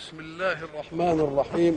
بسم الله الرحمن الرحيم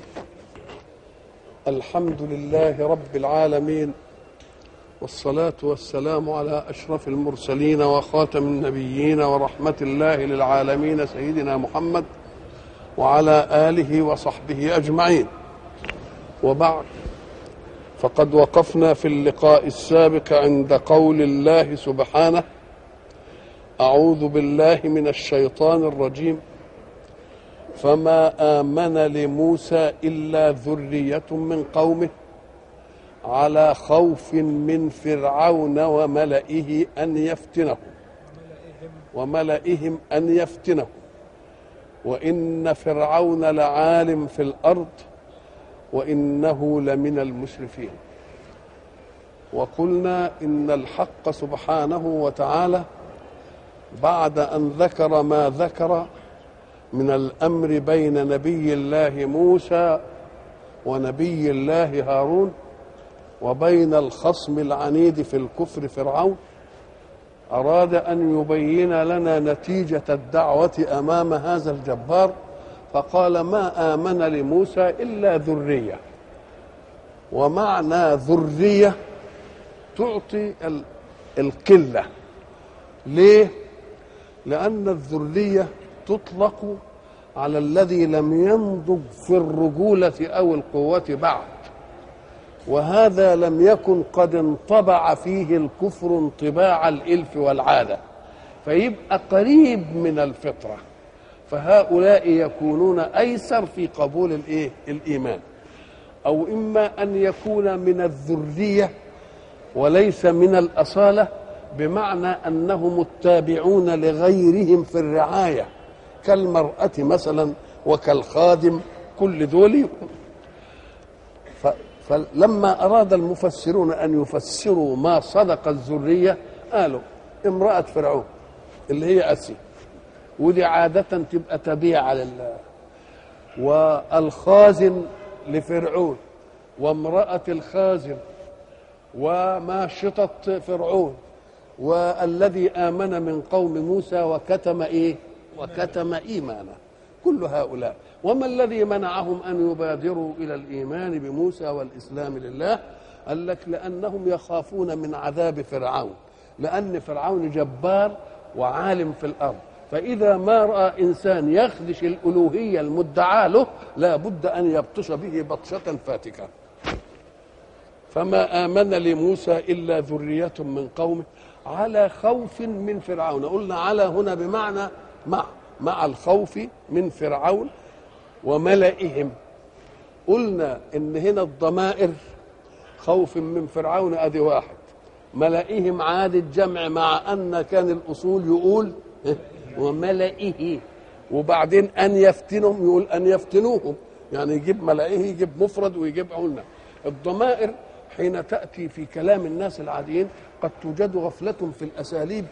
الحمد لله رب العالمين والصلاة والسلام على أشرف المرسلين وخاتم النبيين ورحمة الله للعالمين سيدنا محمد وعلى آله وصحبه أجمعين وبعد فقد وقفنا في اللقاء السابق عند قول الله سبحانه أعوذ بالله من الشيطان الرجيم فما آمن لموسى إلا ذرية من قومه على خوف من فرعون وملئه أن يفتنهم وملئهم أن يفتنهم وإن فرعون لعالم في الأرض وإنه لمن المسرفين وقلنا إن الحق سبحانه وتعالى بعد أن ذكر ما ذكر من الامر بين نبي الله موسى ونبي الله هارون وبين الخصم العنيد في الكفر فرعون اراد ان يبين لنا نتيجه الدعوه امام هذا الجبار فقال ما امن لموسى الا ذريه ومعنى ذريه تعطي القله ليه لان الذريه تطلق على الذي لم ينضج في الرجولة أو القوة بعد وهذا لم يكن قد انطبع فيه الكفر انطباع الإلف والعادة فيبقى قريب من الفطرة فهؤلاء يكونون أيسر في قبول الإيه؟ الإيمان أو إما أن يكون من الذرية وليس من الأصالة بمعنى أنهم التابعون لغيرهم في الرعاية كالمرأة مثلا وكالخادم كل ذول فلما أراد المفسرون أن يفسروا ما صدق الذرية قالوا امرأة فرعون اللي هي أسي ودي عادة تبقى تبيعة لله والخازن لفرعون وامرأة الخازن وماشطة فرعون والذي آمن من قوم موسى وكتم إيه وكتم إيمانه كل هؤلاء وما الذي منعهم أن يبادروا إلى الإيمان بموسى والإسلام لله قال لك لأنهم يخافون من عذاب فرعون لأن فرعون جبار وعالم في الأرض فإذا ما رأى إنسان يخدش الألوهية المدعاة له لا بد أن يبطش به بطشة فاتكة فما آمن لموسى إلا ذرية من قومه على خوف من فرعون قلنا على هنا بمعنى مع مع الخوف من فرعون وملئهم قلنا ان هنا الضمائر خوف من فرعون ادي واحد ملئهم عاد الجمع مع ان كان الاصول يقول وملئه وبعدين ان يفتنهم يقول ان يفتنوهم يعني يجيب ملئه يجيب مفرد ويجيب قلنا الضمائر حين تاتي في كلام الناس العاديين قد توجد غفله في الاساليب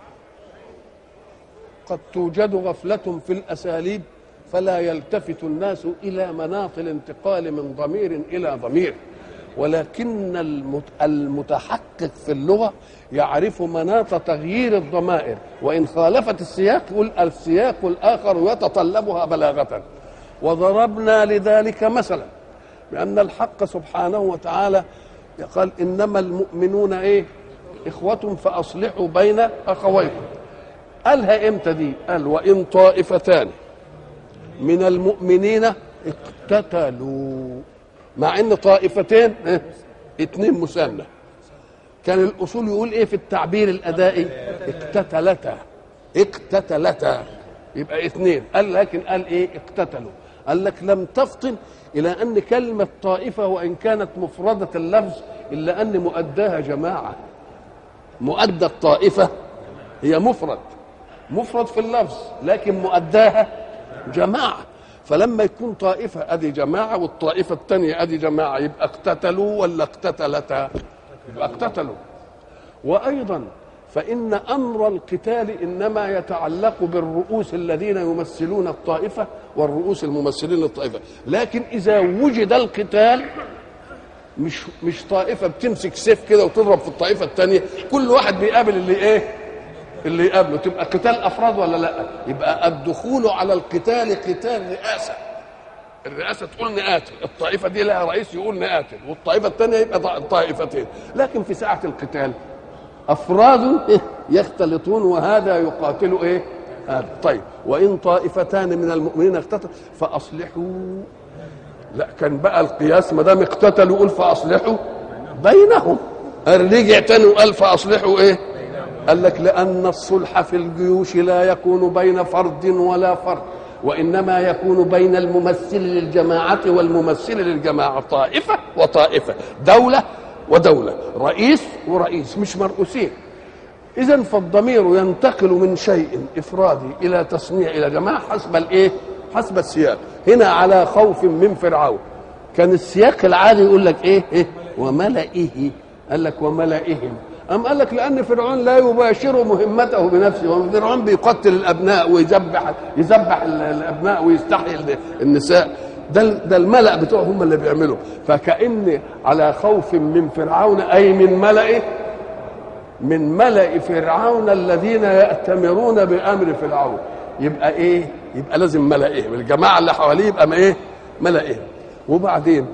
قد توجد غفلة في الأساليب فلا يلتفت الناس إلى مناط الانتقال من ضمير إلى ضمير ولكن المتحقق في اللغة يعرف مناط تغيير الضمائر وإن خالفت السياق يقول السياق الآخر يتطلبها بلاغة وضربنا لذلك مثلا بأن الحق سبحانه وتعالى قال إنما المؤمنون إيه إخوة فأصلحوا بين أخويكم قالها امتى دي قال وان طائفتان من المؤمنين اقتتلوا مع ان طائفتين اه اتنين مثنى كان الاصول يقول ايه في التعبير الادائي اقتتلتا اقتتلتا يبقى اثنين قال لكن قال ايه اقتتلوا قال لك لم تفطن الى ان كلمه طائفه وان كانت مفرده اللفظ الا ان مؤداها جماعه مؤدى الطائفه هي مفرد مفرد في اللفظ لكن مؤداها جماعة فلما يكون طائفة أدي جماعة والطائفة الثانية أدي جماعة يبقى اقتتلوا ولا اقتتلتا يبقى اقتتلوا وأيضا فإن أمر القتال إنما يتعلق بالرؤوس الذين يمثلون الطائفة والرؤوس الممثلين للطائفة لكن إذا وجد القتال مش مش طائفة بتمسك سيف كده وتضرب في الطائفة الثانية كل واحد بيقابل اللي إيه اللي يقابله تبقى قتال افراد ولا لا يبقى الدخول على القتال قتال رئاسه الرئاسه تقول نقاتل الطائفه دي لها رئيس يقول نقاتل والطائفه الثانيه يبقى طائفتين لكن في ساعه القتال افراد يختلطون وهذا يقاتل ايه هذا طيب وان طائفتان من المؤمنين اقتتلوا فاصلحوا لا كان بقى القياس ما دام اقتتلوا يقول فاصلحوا بينهم رجع تاني وقال فاصلحوا ايه قال لك لان الصلح في الجيوش لا يكون بين فرد ولا فرد وانما يكون بين الممثل للجماعه والممثل للجماعه طائفه وطائفه دوله ودوله رئيس ورئيس مش مرؤوسين اذا فالضمير ينتقل من شيء افرادي الى تصنيع الى جماعه حسب الايه حسب السياق هنا على خوف من فرعون كان السياق العادي يقول لك ايه, إيه؟ وملئه قال لك وملئهم أم قال لك لأن فرعون لا يباشر مهمته بنفسه فرعون بيقتل الأبناء ويذبح يذبح الأبناء ويستحيي النساء ده ده الملأ بتوعهم هم اللي بيعملوا فكأن على خوف من فرعون أي من ملئه من ملأ فرعون الذين يأتمرون بأمر فرعون يبقى إيه؟ يبقى لازم ملئهم الجماعة اللي حواليه يبقى ما إيه؟ ملئهم وبعدين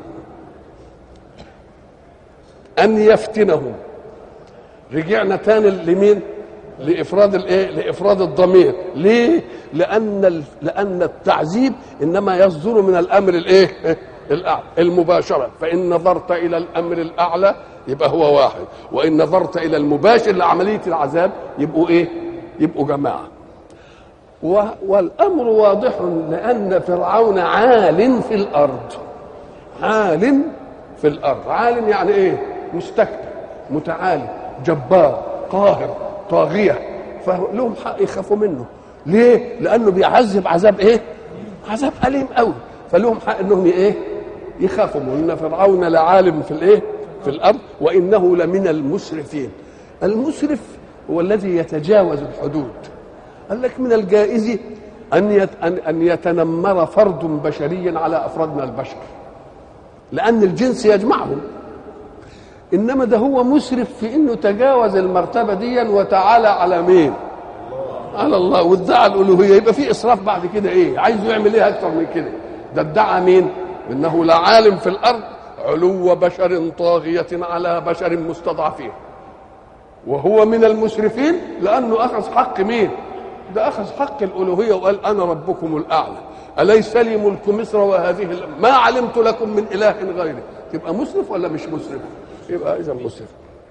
أن يفتنهم رجعنا تاني لمين لافراد الايه لافراد الضمير ليه لان لان التعذيب انما يصدر من الامر الايه الاعلى المباشره فان نظرت الى الامر الاعلى يبقى هو واحد وان نظرت الى المباشر لعمليه العذاب يبقوا ايه يبقوا جماعه والامر واضح لان فرعون عال في الارض عال في الارض عال يعني ايه مستكبر متعالي جبار قاهر طاغية فلهم حق يخافوا منه ليه؟ لأنه بيعذب عذاب إيه؟ عذاب أليم قوي فلهم حق إنهم إيه؟ يخافوا منه إن فرعون لعالم في الإيه؟ في الأرض وإنه لمن المسرفين المسرف هو الذي يتجاوز الحدود قال لك من الجائز أن يت أن أن يتنمر فرد بشري على أفراد من البشر لأن الجنس يجمعهم انما ده هو مسرف في انه تجاوز المرتبه دي وتعالى على مين على الله وادعى الالوهيه يبقى في اسراف بعد كده ايه عايز يعمل ايه اكتر من كده ده ادعى مين انه لعالم في الارض علو بشر طاغيه على بشر مستضعفين وهو من المسرفين لانه اخذ حق مين ده اخذ حق الالوهيه وقال انا ربكم الاعلى اليس لي ملك مصر وهذه ما علمت لكم من اله غيري تبقى مسرف ولا مش مسرف يبقى اذا مسرف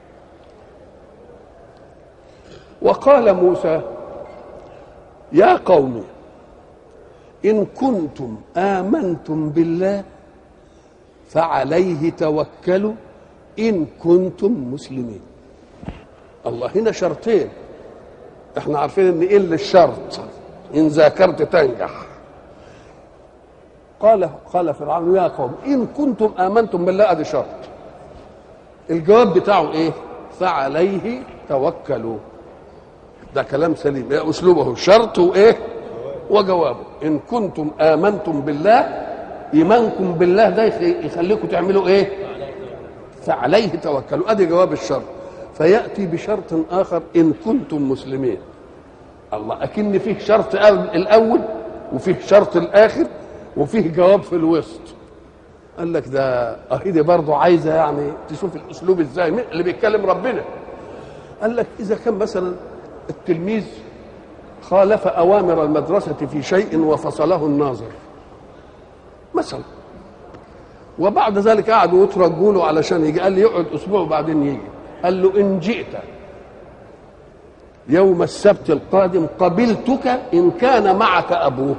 وقال موسى يا قوم ان كنتم امنتم بالله فعليه توكلوا ان كنتم مسلمين الله هنا شرطين احنا عارفين ان ايه اللي الشرط ان ذاكرت تنجح قال قال فرعون يا قوم ان كنتم امنتم بالله ادي شرط الجواب بتاعه ايه فعليه توكلوا ده كلام سليم إيه اسلوبه شرط وايه وجوابه ان كنتم امنتم بالله ايمانكم بالله ده يخليكم تعملوا ايه فعليه توكلوا ادي جواب الشرط فياتي بشرط اخر ان كنتم مسلمين الله اكن فيه شرط الاول وفيه شرط الاخر وفيه جواب في الوسط قال لك ده اهي دي برضه عايزه يعني تشوف الاسلوب ازاي اللي بيتكلم ربنا قال لك اذا كان مثلا التلميذ خالف اوامر المدرسه في شيء وفصله الناظر مثلا وبعد ذلك قعدوا يترجوا له علشان يجي قال لي يقعد اسبوع وبعدين يجي قال له ان جئت يوم السبت القادم قبلتك ان كان معك ابوك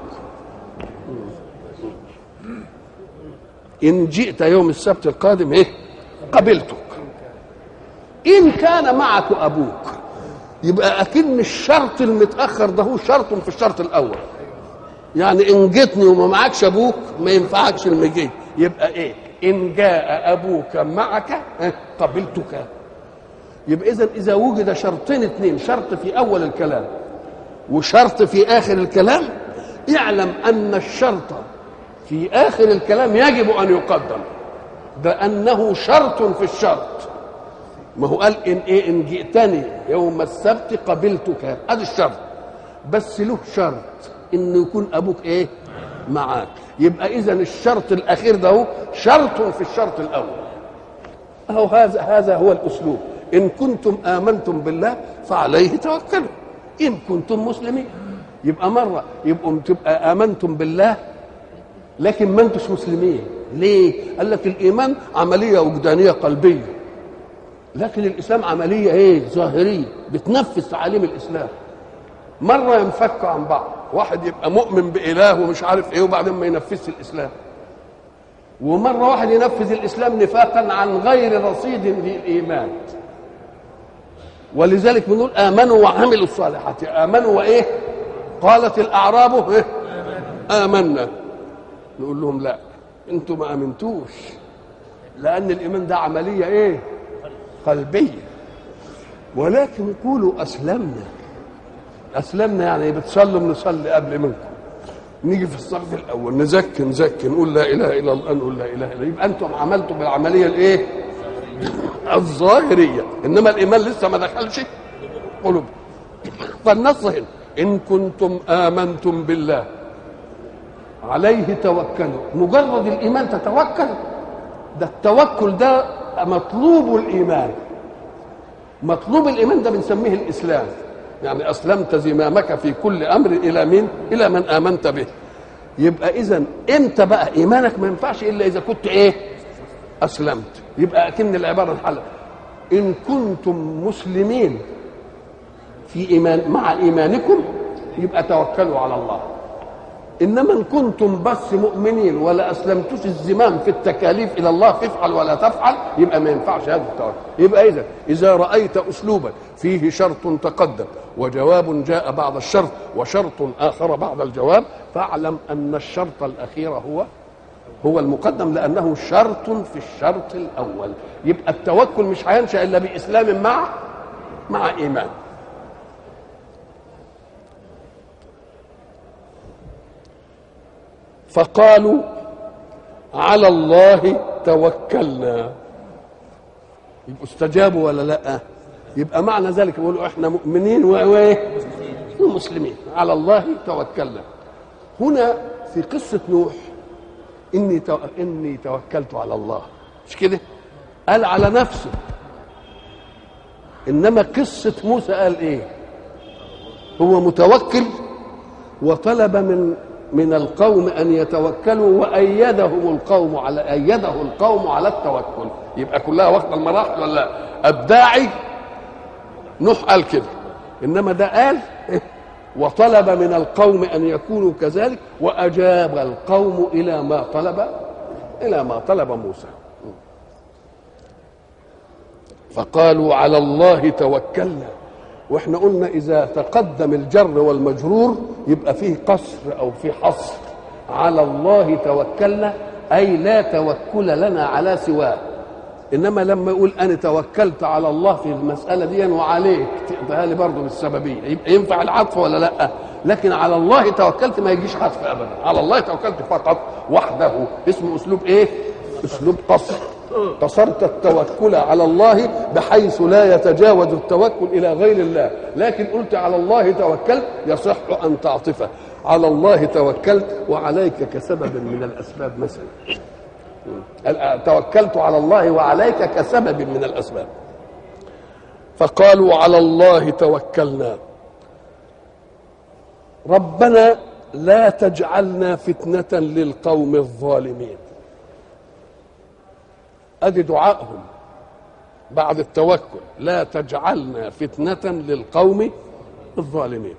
ان جئت يوم السبت القادم ايه قبلتك ان كان معك ابوك يبقى اكن الشرط المتاخر ده هو شرط في الشرط الاول يعني ان جيتني وما معكش ابوك ما ينفعكش المجي يبقى ايه ان جاء ابوك معك قبلتك يبقى اذا اذا وجد شرطين اثنين شرط في اول الكلام وشرط في اخر الكلام اعلم ان الشرط في اخر الكلام يجب ان يقدم بانه شرط في الشرط ما هو قال ان ايه ان جئتني يوم السبت قبلتك هذا الشرط بس له شرط انه يكون ابوك ايه معاك يبقى اذا الشرط الاخير ده هو شرط في الشرط الاول اهو هذا هذا هو الاسلوب ان كنتم امنتم بالله فعليه توكلوا ان كنتم مسلمين يبقى مره يبقوا تبقى امنتم بالله لكن ما انتوش مسلمين ليه قال لك الايمان عمليه وجدانيه قلبيه لكن الاسلام عمليه ايه ظاهريه بتنفذ تعاليم الاسلام مره ينفكوا عن بعض واحد يبقى مؤمن باله ومش عارف ايه وبعدين ما ينفذش الاسلام ومره واحد ينفذ الاسلام نفاقا عن غير رصيد للايمان ولذلك بنقول امنوا وعملوا الصالحات امنوا وايه قالت الاعراب إيه؟ امنا نقول لهم لا انتم ما امنتوش لان الايمان ده عمليه ايه قلبيه ولكن قولوا اسلمنا اسلمنا يعني بتصلوا بنصلي قبل منكم نيجي في الصف الاول نزكي نزكي نقول لا اله الا الله نقول لا اله الا يبقى انتم عملتوا بالعمليه الايه الظاهريه انما الايمان لسه ما دخلش قلوب فالنص هنا ان كنتم امنتم بالله عليه توكلوا مجرد الايمان تتوكل ده التوكل ده مطلوب الايمان مطلوب الايمان ده بنسميه الاسلام يعني اسلمت زمامك في كل امر الى مين الى من امنت به يبقى اذا امتى بقى ايمانك ما ينفعش الا اذا كنت ايه اسلمت يبقى اكن العباره انحلت ان كنتم مسلمين في ايمان مع ايمانكم يبقى توكلوا على الله انما ان كنتم بس مؤمنين ولا اسلمتوش الزمام في التكاليف الى الله تفعل ولا تفعل يبقى ما ينفعش هذا التوكل يبقى اذا اذا رايت اسلوبا فيه شرط تقدم وجواب جاء بعد الشرط وشرط اخر بعد الجواب فاعلم ان الشرط الاخير هو هو المقدم لانه شرط في الشرط الاول يبقى التوكل مش هينشا الا باسلام مع مع ايمان فقالوا على الله توكلنا يبقوا استجابوا ولا لا يبقى معنى ذلك يقولوا احنا مؤمنين وايه ومسلمين على الله توكلنا هنا في قصة نوح إني تو... إني توكلت على الله مش كده؟ قال على نفسه إنما قصة موسى قال إيه؟ هو متوكل وطلب من من القوم ان يتوكلوا وايدهم القوم على ايده القوم على التوكل يبقى كلها واخده المراحل ولا الداعي نوح قال كده انما ده قال وطلب من القوم ان يكونوا كذلك واجاب القوم الى ما طلب الى ما طلب موسى فقالوا على الله توكلنا واحنا قلنا اذا تقدم الجر والمجرور يبقى فيه قصر او فيه حصر على الله توكلنا اي لا توكل لنا على سواه انما لما يقول انا توكلت على الله في المساله دي وعليك تقضيها لي برضه بالسببيه يبقى ينفع العطف ولا لا لكن على الله توكلت ما يجيش عطف ابدا على الله توكلت فقط وحده اسمه اسلوب ايه اسلوب قصر قصرت التوكل على الله بحيث لا يتجاوز التوكل الى غير الله لكن قلت على الله توكلت يصح ان تعطفه على الله توكلت وعليك كسبب من الاسباب مثلا توكلت على الله وعليك كسبب من الاسباب فقالوا على الله توكلنا ربنا لا تجعلنا فتنه للقوم الظالمين ادي دعائهم بعد التوكل لا تجعلنا فتنه للقوم الظالمين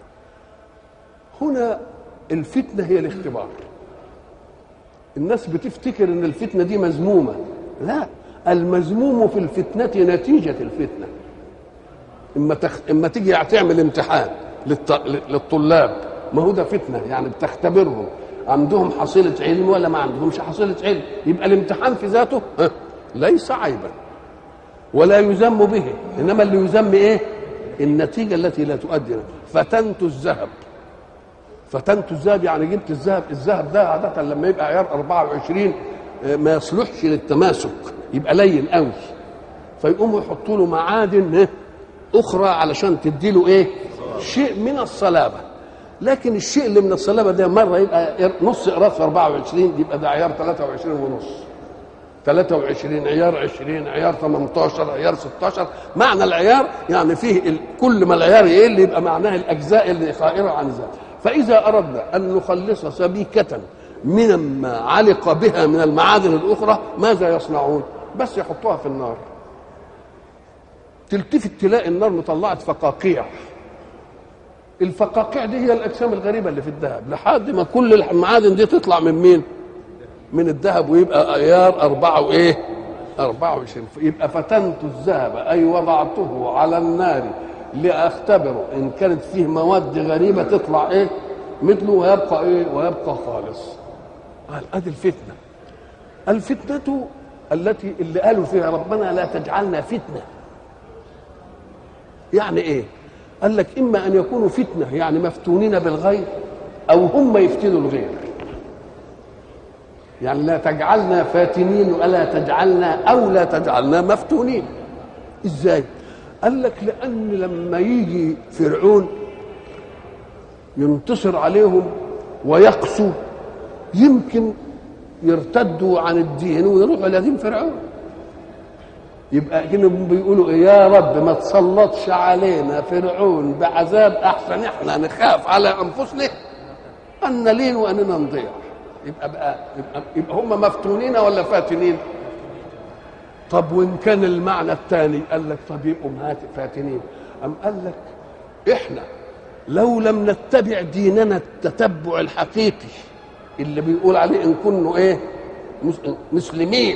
هنا الفتنه هي الاختبار الناس بتفتكر ان الفتنه دي مذمومه لا المذموم في الفتنه نتيجه الفتنه اما تخ... اما تيجي تعمل امتحان للط... للطلاب ما هو ده فتنه يعني بتختبرهم عندهم حصيله علم ولا ما عندهمش حصيله علم يبقى الامتحان في ذاته ليس عيبا ولا يذم به انما اللي يذم ايه النتيجه التي لا تؤدي فتنت الذهب فتنت الذهب يعني جبت الذهب الذهب ده عاده لما يبقى عيار 24 ما يصلحش للتماسك يبقى لين قوي فيقوموا يحطوا له معادن اخرى علشان تدي له ايه شيء من الصلابه لكن الشيء اللي من الصلابه ده مره يبقى نص قراص في 24 يبقى ده عيار 23 ونص 23 عيار 20 عيار 18 عيار 16 معنى العيار يعني فيه ال... كل ما العيار يقل يبقى معناه الاجزاء اللي خائره عن ذات فاذا اردنا ان نخلص سبيكه مما علق بها من المعادن الاخرى ماذا يصنعون بس يحطوها في النار تلتفت تلاقي النار مطلعت فقاقيع الفقاقيع دي هي الاجسام الغريبه اللي في الذهب لحد ما كل المعادن دي تطلع من مين من الذهب ويبقى ايار أربعة وايه أربعة وعشرين يبقى فتنت الذهب أي وضعته على النار لأختبره إن كانت فيه مواد غريبة تطلع إيه مثله ويبقى إيه ويبقى خالص قال أدي الفتنة الفتنة التي اللي قالوا فيها ربنا لا تجعلنا فتنة يعني إيه قال لك إما أن يكونوا فتنة يعني مفتونين بالغير أو هم يفتنوا الغير يعني لا تجعلنا فاتنين ولا تجعلنا او لا تجعلنا مفتونين ازاي قال لك لان لما يجي فرعون ينتصر عليهم ويقسو يمكن يرتدوا عن الدين ويروحوا لدين فرعون يبقى كانوا بيقولوا يا رب ما تسلطش علينا فرعون بعذاب احسن احنا نخاف على انفسنا ان نلين واننا نضيع يبقى بقى يبقى, يبقى هم مفتونين ولا فاتنين طب وان كان المعنى الثاني قال لك طب يبقوا فاتنين ام قال لك احنا لو لم نتبع ديننا التتبع الحقيقي اللي بيقول عليه ان كنا ايه مسلمين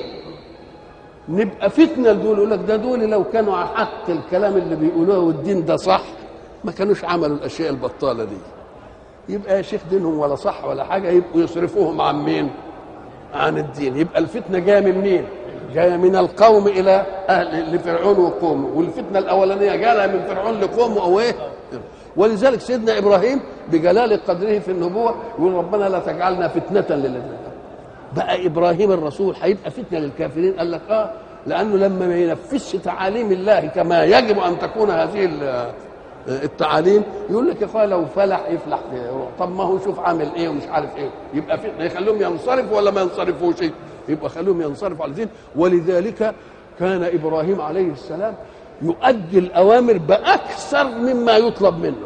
نبقى فتنه لدول يقول لك ده دول لو كانوا على حق الكلام اللي بيقولوه والدين ده صح ما كانوش عملوا الاشياء البطاله دي يبقى يا شيخ دينهم ولا صح ولا حاجه يبقوا يصرفوهم عن مين؟ عن الدين يبقى الفتنه جايه من مين؟ جايه من القوم الى اهل لفرعون وقومه والفتنه الاولانيه جايه من فرعون لقومه او ايه؟ ولذلك سيدنا ابراهيم بجلال قدره في النبوه يقول ربنا لا تجعلنا فتنه للذين بقى ابراهيم الرسول هيبقى فتنه للكافرين قال لك اه لانه لما ما ينفذش تعاليم الله كما يجب ان تكون هذه التعاليم يقول لك يا اخويا لو فلح يفلح في طب ما هو شوف عامل ايه ومش عارف ايه يبقى في يخليهم ينصرفوا ولا ما ينصرفوش يبقى خليهم ينصرفوا على الدين ولذلك كان ابراهيم عليه السلام يؤدي الاوامر باكثر مما يطلب منه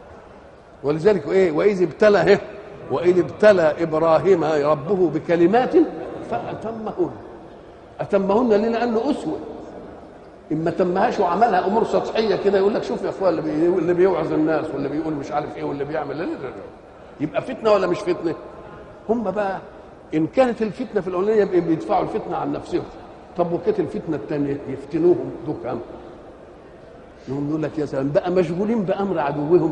ولذلك ايه واذ ابتلى ايه واذ ابتلى ابراهيم ربه بكلمات فاتمهن اتمهن ليه لانه اسوه اما تمهاش وعملها امور سطحيه كده يقول لك شوف يا اخويا اللي, بي... اللي بيوعظ الناس واللي بيقول مش عارف ايه واللي بيعمل لا لا لا يبقى فتنه ولا مش فتنه؟ هم بقى ان كانت الفتنه في الاولانيه يبقى بيدفعوا الفتنه عن نفسهم طب وكانت الفتنه الثانيه يفتنوهم دول كام؟ يقوم يقول لك يا سلام بقى مشغولين بامر عدوهم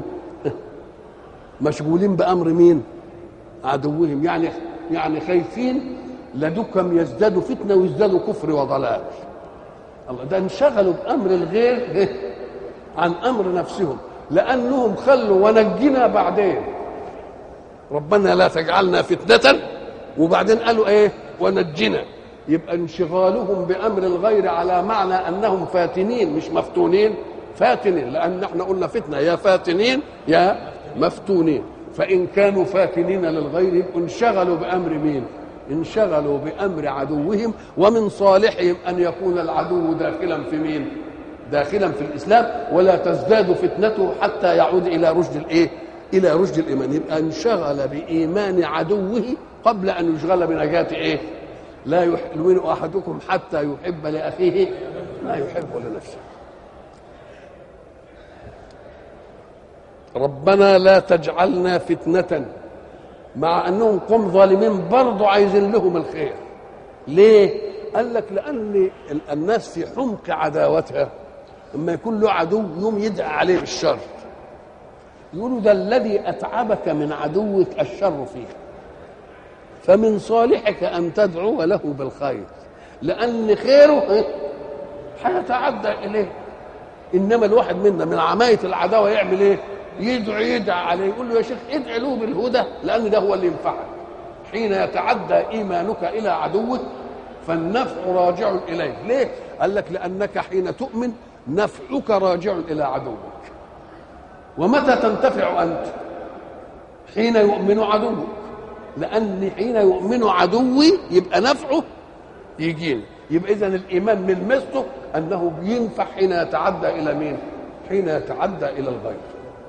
مشغولين بامر مين؟ عدوهم يعني يعني خايفين لدكم يزدادوا فتنه ويزدادوا كفر وضلال الله ده انشغلوا بامر الغير عن امر نفسهم لانهم خلوا ونجينا بعدين ربنا لا تجعلنا فتنه وبعدين قالوا ايه ونجنا يبقى انشغالهم بامر الغير على معنى انهم فاتنين مش مفتونين فاتنين لان احنا قلنا فتنه يا فاتنين يا مفتونين فان كانوا فاتنين للغير يبقوا انشغلوا بامر مين انشغلوا بامر عدوهم ومن صالحهم ان يكون العدو داخلا في مين داخلا في الاسلام ولا تزداد فتنته حتى يعود الى رشد الايه الى رشد الايمان يبقى انشغل بايمان عدوه قبل ان يشغل بنجاه ايه لا يؤمن احدكم حتى يحب لاخيه ما يحب لنفسه ربنا لا تجعلنا فتنه مع انهم قوم ظالمين برضه عايزين لهم الخير ليه قال لك لان الناس في حمق عداوتها لما يكون له عدو يوم يدعى عليه بالشر يقولوا ده الذي اتعبك من عدوك الشر فيه فمن صالحك ان تدعو له بالخير لان خيره هيتعدى اليه انما الواحد منا من عمايه العداوه يعمل ايه يدعو يدعى عليه يقول له يا شيخ ادعي له بالهدى لان ده هو اللي ينفعك حين يتعدى ايمانك الى عدوك فالنفع راجع اليك ليه قال لك لانك حين تؤمن نفعك راجع الى عدوك ومتى تنتفع انت حين يؤمن عدوك لان حين يؤمن عدوي يبقى نفعه يجيني يبقى اذا الايمان من ميزته انه بينفع حين يتعدى الى مين حين يتعدى الى الغير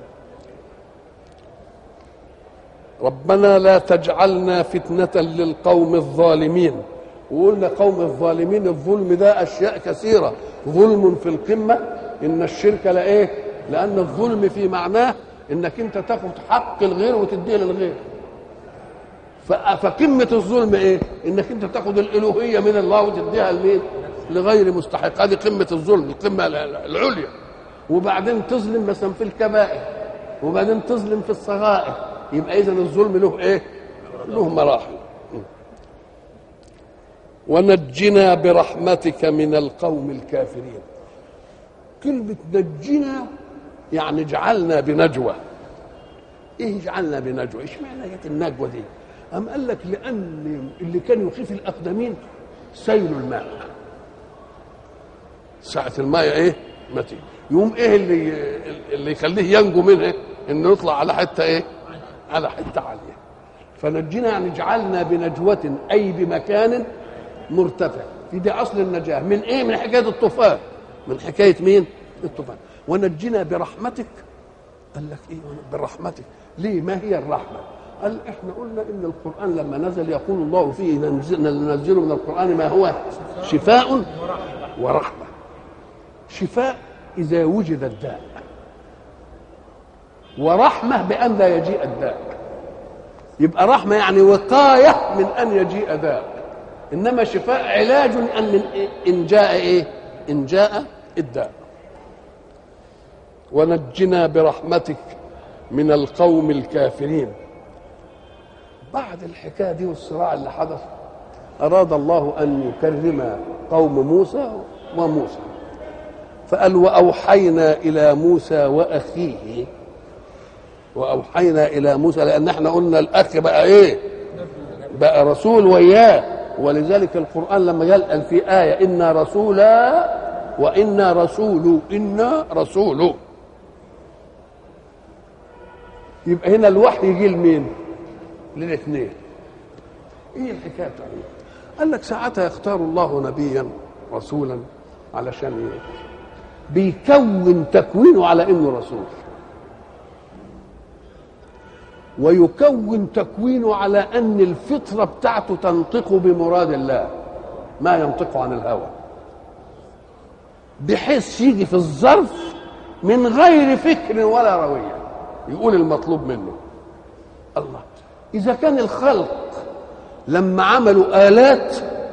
ربنا لا تجعلنا فتنة للقوم الظالمين وقلنا قوم الظالمين الظلم ده أشياء كثيرة ظلم في القمة إن الشرك لا إيه لأن الظلم في معناه إنك أنت تاخد حق الغير وتديه للغير ف- فقمة الظلم إيه إنك أنت تاخد الإلوهية من الله وتديها لمين لغير مستحق هذه قمة الظلم القمة العليا وبعدين تظلم مثلا في الكبائر وبعدين تظلم في الصغائر يبقى اذا الظلم له ايه له مراحل ونجنا برحمتك من القوم الكافرين كلمة نجنا يعني اجعلنا بنجوى ايه اجعلنا بنجوى ايش معنى جت النجوى دي أم قال لك لأن اللي كان يخيف الأقدمين سيل الماء ساعة الماء ايه ما تيجي يقوم ايه اللي اللي يخليه ينجو منها انه يطلع على حته ايه على حته عاليه فنجينا يعني جعلنا بنجوة اي بمكان مرتفع في دي اصل النجاه من ايه من حكايه الطوفان من حكايه مين الطوفان ونجينا برحمتك قال لك ايه برحمتك ليه ما هي الرحمه قال احنا قلنا ان القران لما نزل يقول الله فيه ننزل ننزل من القران ما هو شفاء ورحمه شفاء اذا وجد الداء ورحمه بان لا يجيء الداء يبقى رحمه يعني وقايه من ان يجيء داء انما شفاء علاج ان من إيه؟ ان جاء ايه ان جاء الداء ونجنا برحمتك من القوم الكافرين بعد الحكايه دي والصراع اللي حدث اراد الله ان يكرم قوم موسى وموسى فقال واوحينا الى موسى واخيه واوحينا الى موسى لان احنا قلنا الاخ بقى ايه بقى رسول وياه ولذلك القران لما قال في ايه انا رسولا وانا رسول انا رسول يبقى هنا الوحي يجي لمين للاثنين ايه الحكايه بتاعتها قال لك ساعتها يختار الله نبيا رسولا علشان ايه بيكون تكوينه على انه رسول ويكون تكوينه على ان الفطره بتاعته تنطق بمراد الله ما ينطق عن الهوى بحيث يجي في الظرف من غير فكر ولا رويه يقول المطلوب منه الله اذا كان الخلق لما عملوا الات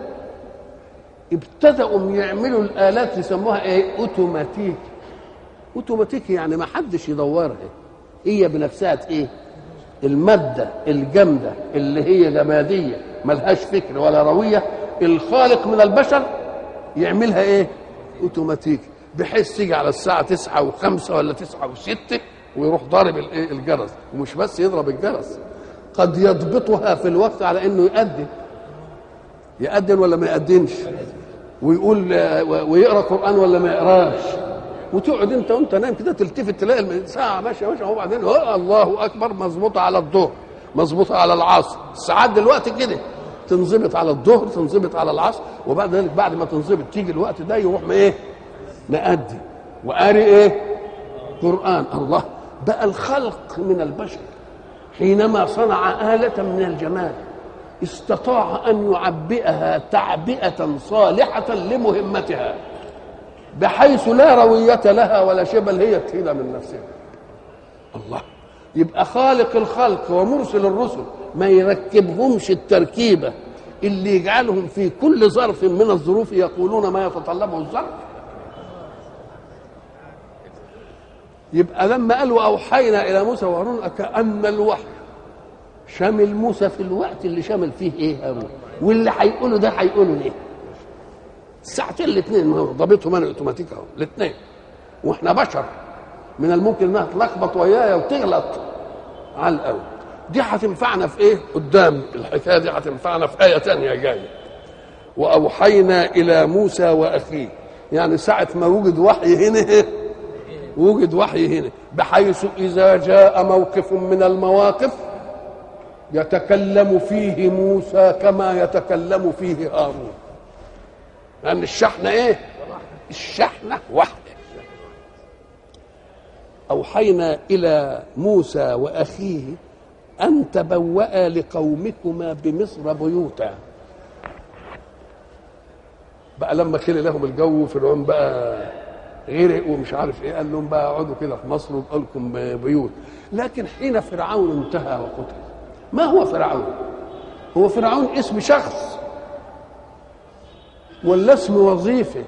ابتدأوا يعملوا الآلات يسموها إيه؟ أوتوماتيك. أوتوماتيك يعني ما حدش يدورها. هي بنفسها إيه؟ المادة الجامدة اللي هي جمادية ملهاش فكر ولا روية الخالق من البشر يعملها إيه؟ أوتوماتيك بحيث تيجي على الساعة تسعة وخمسة ولا تسعة وستة ويروح ضارب الإيه؟ الجرس ومش بس يضرب الجرس قد يضبطها في الوقت على إنه يؤدي يأذن ولا ما يأذنش ويقول ويقرا قران ولا ما يقراش وتقعد انت وانت نايم كده تلتفت تلاقي الساعه ماشيه ماشيه وبعدين الله اكبر مظبوطه على الظهر مظبوطه على العصر الساعات دلوقتي كده تنظبط على الظهر تنظبط على العصر وبعد ذلك بعد ما تنظبط تيجي الوقت ده يروح ما ايه مأدي وقاري ايه قران الله بقى الخلق من البشر حينما صنع آلة من الجمال استطاع ان يعبئها تعبئه صالحه لمهمتها بحيث لا رويه لها ولا شيء بل هي تهيل من نفسها الله يبقى خالق الخلق ومرسل الرسل ما يركبهمش التركيبه اللي يجعلهم في كل ظرف من الظروف يقولون ما يتطلبه الظرف يبقى لما قالوا اوحينا الى موسى وهارون كان الوحي شامل موسى في الوقت اللي شامل فيه ايه هارون واللي هيقوله ده هيقوله ليه الساعتين الاثنين ما هو ضابطهم انا اوتوماتيك اهو الاثنين واحنا بشر من الممكن انها تلخبط ويايا وتغلط على الاول دي هتنفعنا في ايه قدام الحكايه دي هتنفعنا في ايه تانية جايه واوحينا الى موسى واخيه يعني ساعه ما وجد وحي هنا وجد وحي هنا بحيث اذا جاء موقف من المواقف يتكلم فيه موسى كما يتكلم فيه هارون لأن الشحنة إيه؟ الشحنة واحدة أوحينا إلى موسى وأخيه أن تبوأ لقومكما بمصر بيوتا بقى لما كل لهم الجو فرعون بقى غرق ومش عارف ايه قال لهم بقى اقعدوا كده في مصر ويبقى لكم بيوت لكن حين فرعون انتهى وقتل ما هو فرعون هو فرعون اسم شخص ولا اسم وظيفه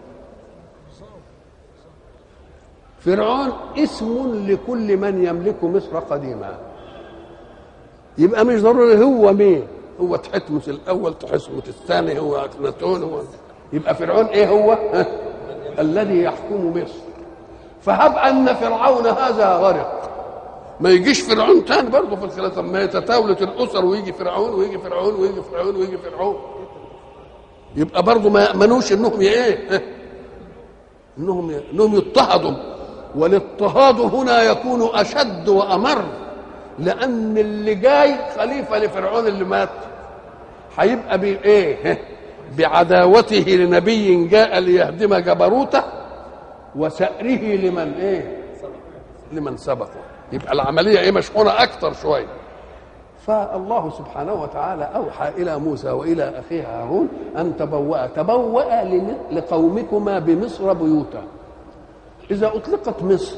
فرعون اسم لكل من يملك مصر قديما يبقى مش ضروري هو مين هو تحتمس الاول تحتمس الثاني هو اخناتون هو يبقى فرعون ايه هو ها؟ الذي يحكم مصر فهب ان فرعون هذا غرق ما يجيش فرعون تاني برضه في الخلافه ما يتتاولت الاسر ويجي فرعون ويجي فرعون ويجي فرعون ويجي فرعون يبقى برضه ما يامنوش انهم ايه انهم انهم يضطهدوا والاضطهاد هنا يكون اشد وامر لان اللي جاي خليفه لفرعون اللي مات هيبقى بايه بعداوته لنبي جاء ليهدم جبروته وسأره لمن ايه لمن سبقه يبقى العمليه ايه مشحونه اكتر شويه فالله سبحانه وتعالى اوحى الى موسى والى اخيه هارون ان تبوأ تبوأ لقومكما بمصر بيوتا اذا اطلقت مصر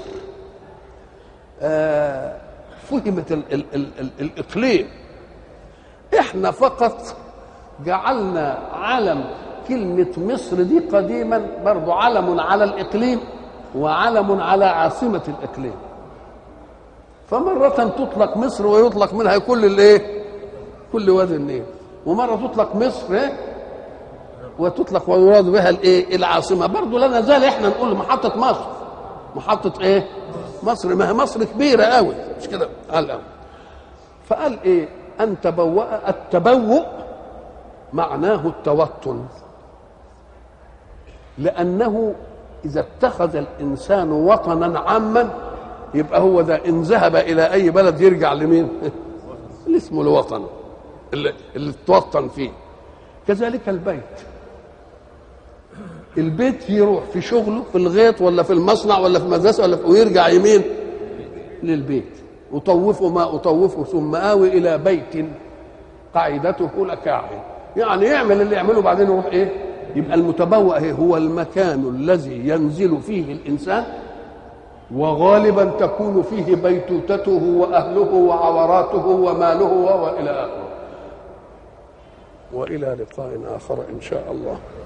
آه فهمت ال ال ال ال الاقليم احنا فقط جعلنا علم كلمة مصر دي قديما برضو علم على الإقليم وعلم على عاصمة الإقليم فمرة تطلق مصر ويطلق منها كل الايه؟ كل وادي النيل ومرة تطلق مصر إيه؟ وتطلق ويراد بها الايه؟ العاصمة برضو لا نزال احنا نقول محطة مصر محطة ايه؟ مصر ما هي مصر كبيرة قوي مش كده؟ قال فقال ايه؟ أن تبوأ التبوؤ معناه التوطن لأنه إذا اتخذ الإنسان وطنا عاما يبقى هو ده إن ذهب إلى أي بلد يرجع لمين؟ اللي اسمه الوطن اللي, اللي توطن فيه كذلك البيت البيت يروح في شغله في الغيط ولا في المصنع ولا في المدرسة ولا في ويرجع يمين للبيت أطوفه ما أطوفه ثم آوي إلى بيت قاعدته لكاعب يعني يعمل اللي يعمله بعدين يروح ايه يبقى المتبوأ إيه؟ هو المكان الذي ينزل فيه الانسان وغالبا تكون فيه بيتوتته واهله وعوراته وماله والى اخره والى لقاء اخر ان شاء الله